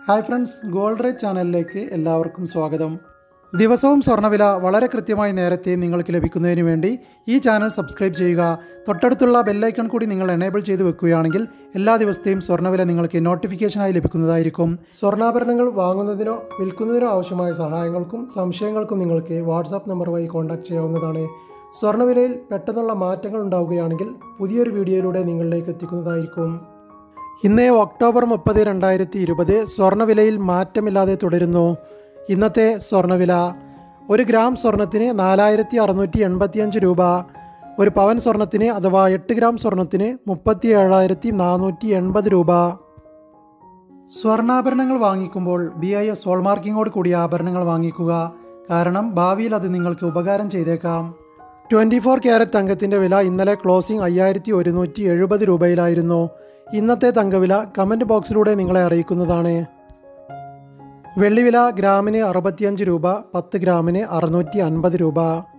hi friends gold rate ചാനലിലേക്ക് എല്ലാവർക്കും സ്വാഗതം ദിവസവും സ്വർണ്ണവില വളരെ കൃത്യമായി നേരത്തെ നിങ്ങൾക്ക് ലഭിക്കുന്നതിന് വേണ്ടി ഈ ചാനൽ സബ്സ്ക്രൈബ് ചെയ്യുക തൊട്ടടുത്തുള്ള ബെല്ലൈക്കൺ കൂടി നിങ്ങൾ എനേബിൾ ചെയ്ത് വെക്കുകയാണെങ്കിൽ എല്ലാ ദിവസത്തെയും സ്വർണ്ണവില നിങ്ങൾക്ക് നോട്ടിഫിക്കേഷനായി ലഭിക്കുന്നതായിരിക്കും സ്വർണ്ണാഭരണങ്ങൾ വാങ്ങുന്നതിനോ വിൽക്കുന്നതിനോ ആവശ്യമായ സഹായങ്ങൾക്കും സംശയങ്ങൾക്കും നിങ്ങൾക്ക് വാട്സാപ്പ് നമ്പർ വഴി കോൺടാക്ട് ചെയ്യാവുന്നതാണ് സ്വർണ്ണവിലയിൽ പെട്ടെന്നുള്ള മാറ്റങ്ങൾ ഉണ്ടാവുകയാണെങ്കിൽ പുതിയൊരു വീഡിയോയിലൂടെ നിങ്ങളിലേക്ക് എത്തിക്കുന്നതായിരിക്കും ഇന്ന് ഒക്ടോബർ മുപ്പത് രണ്ടായിരത്തി ഇരുപത് സ്വർണ്ണവിലയിൽ മാറ്റമില്ലാതെ തുടരുന്നു ഇന്നത്തെ സ്വർണ്ണവില ഒരു ഗ്രാം സ്വർണത്തിന് നാലായിരത്തി അറുന്നൂറ്റി എൺപത്തിയഞ്ച് രൂപ ഒരു പവൻ സ്വർണത്തിന് അഥവാ എട്ട് ഗ്രാം സ്വർണത്തിന് മുപ്പത്തി ഏഴായിരത്തി നാനൂറ്റി എൺപത് രൂപ സ്വർണ്ണാഭരണങ്ങൾ വാങ്ങിക്കുമ്പോൾ ബി ഐ എസ് ഹോൾമാർക്കിങ്ങോട് കൂടിയ ആഭരണങ്ങൾ വാങ്ങിക്കുക കാരണം ഭാവിയിൽ അത് നിങ്ങൾക്ക് ഉപകാരം ചെയ്തേക്കാം ട്വൻറ്റി ഫോർ ക്യാരറ്റ് തങ്കത്തിൻ്റെ വില ഇന്നലെ ക്ലോസിംഗ് അയ്യായിരത്തി ഒരുന്നൂറ്റി എഴുപത് രൂപയിലായിരുന്നു ഇന്നത്തെ തങ്കവില കമൻറ്റ് ബോക്സിലൂടെ നിങ്ങളെ അറിയിക്കുന്നതാണ് വെള്ളിവില ഗ്രാമിന് അറുപത്തിയഞ്ച് രൂപ പത്ത് ഗ്രാമിന് അറുന്നൂറ്റി അൻപത് രൂപ